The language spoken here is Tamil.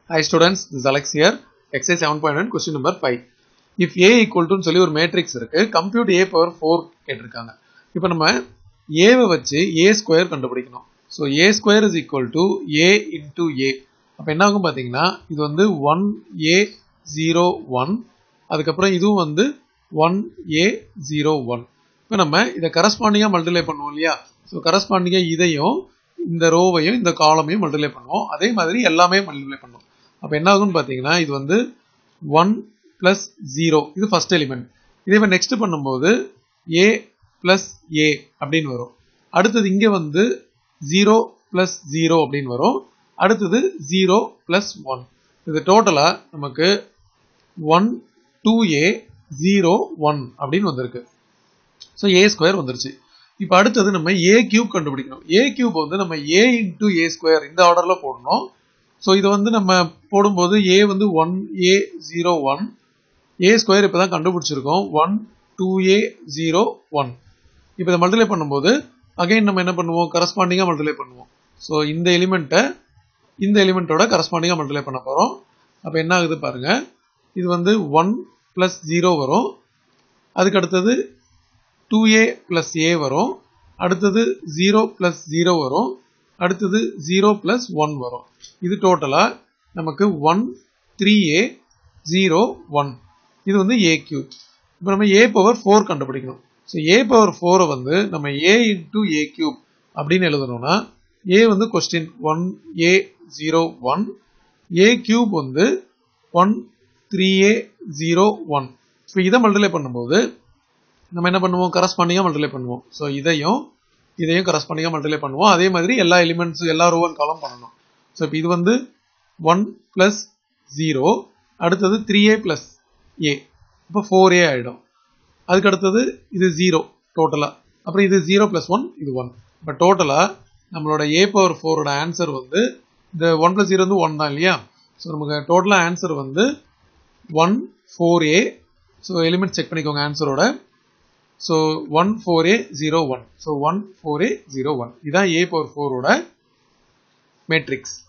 Hi students, this is Alex here. Exercise 7.1 question number 5. If A equal to சொல்லி ஒரு மேட்ரிக்ஸ் இருக்கு compute A power 4 கேட்டிருக்காங்க இப்போ நம்ம A வை வச்சு A ஸ்கொயர் கண்டுபிடிக்கணும் so A square is equal to A into A அப்போ என்ன ஆகும் பார்த்தீங்கன்னா இது வந்து ஒன் ஏ ஜீரோ ஒன் அதுக்கப்புறம் இதுவும் வந்து ஒன் ஏ ஜீரோ ஒன் இப்போ நம்ம இதை கரஸ்பாண்டிங்காக மல்டிப்ளை பண்ணுவோம் இல்லையா ஸோ கரஸ்பாண்டிங்காக இதையும் இந்த ரோவையும் இந்த காலமையும் மல்டிப்ளை பண்ணுவோம் அதே மாதிரி எல்லாமே மல்டிப்ளை பண்ணுவோம் அப்போ என்ன ஆகும்னு பார்த்தீங்கன்னா இது வந்து ஒன் ப்ளஸ் ஜீரோ இது ஃபர்ஸ்ட் எலிமெண்ட் இதே மாதிரி நெக்ஸ்ட் பண்ணும்போது ஏ ப்ளஸ் ஏ அப்படின்னு வரும் அடுத்தது இங்கே வந்து ஜீரோ ப்ளஸ் ஜீரோ அப்படின்னு வரும் அடுத்தது ஜீரோ ப்ளஸ் ஒன் இது டோட்டலாக நமக்கு one two A zero one அப்படின்னு வந்திருக்கு ஸோ ஏ ஸ்கொயர் வந்துருச்சு இப்போ அடுத்தது நம்ம ஏ கியூப் கண்டுபிடிக்கணும் ஏ கியூப் வந்து நம்ம ஏ இன்டூ ஏ ஸ்கொயர் இந்த ஆர்டரில் போடணும் ஸோ இதை வந்து நம்ம போடும்போது ஏ வந்து one A zero one A square இப்போ தான் கண்டுபிடிச்சிருக்கோம் one two A zero one இப்போ இதை மல்டிப்ளை பண்ணும்போது அகைன் நம்ம என்ன பண்ணுவோம் கரஸ்பாண்டிங்காக மல்டிப்ளை பண்ணுவோம் ஸோ இந்த எலிமெண்ட்டை இந்த எலிமெண்ட்டோட கரஸ்பாண்டிங்காக மல்டிப்ளை பண்ண போகிறோம் அப்போ என்ன ஆகுது பாருங்க இது வந்து ஒன் ப்ளஸ் ஜீரோ வரும் அதுக்கு அடுத்தது டூ ஏ ப்ளஸ் ஏ வரும் அடுத்தது ஜீரோ ப்ளஸ் ஜீரோ வரும் அடுத்தது ஜீரோ ப்ளஸ் ஒன் வரும் இது டோட்டலாக நமக்கு one three A zero one இது வந்து ஏ கியூப் இப்போ நம்ம ஏ பவர் ஃபோர் கண்டுபிடிக்கணும் ஸோ ஏ பவர் ஃபோரை வந்து நம்ம ஏ இன்டூ ஏ கியூப் அப்படின்னு எழுதணும்னா ஏ வந்து question one A zero one A cube வந்து one three A zero one இப்போ இதை மல்டிப்ளை பண்ணும்போது நம்ம என்ன பண்ணுவோம் கரஸ்பாண்டிங்காக மல்டிப்ளை பண்ணுவோம் ஸோ இதையும் இதையும் கரஸ்பாண்டிங்காக மல்டிப்ளை பண்ணுவோம் அதே மாதிரி எல்லா எலிமெண்ட்ஸ் எல்லா ரோவன் காலம் பண்ணணும் ஸோ இப்போ இது வந்து ஒன் ப்ளஸ் ஜீரோ அடுத்தது த்ரீ ஏ ப்ளஸ் ஏ இப்போ ஃபோர் ஏ ஆகிடும் அதுக்கு அடுத்தது இது ஜீரோ டோட்டலாக அப்புறம் இது ஜீரோ ப்ளஸ் ஒன் இது ஒன் இப்போ டோட்டலாக நம்மளோட ஏ பவர் ஃபோரோட ஆன்சர் வந்து இந்த ஒன் ப்ளஸ் ஜீரோ வந்து ஒன் தான் இல்லையா ஸோ நமக்கு டோட்டலாக ஆன்சர் வந்து one four A so element check பண்ணிக்கோங்க ஆன்சரோட so one four A zero one so one four A zero one இதான் ஏ பவர் ஃபோரோட மேட்ரிக்ஸ்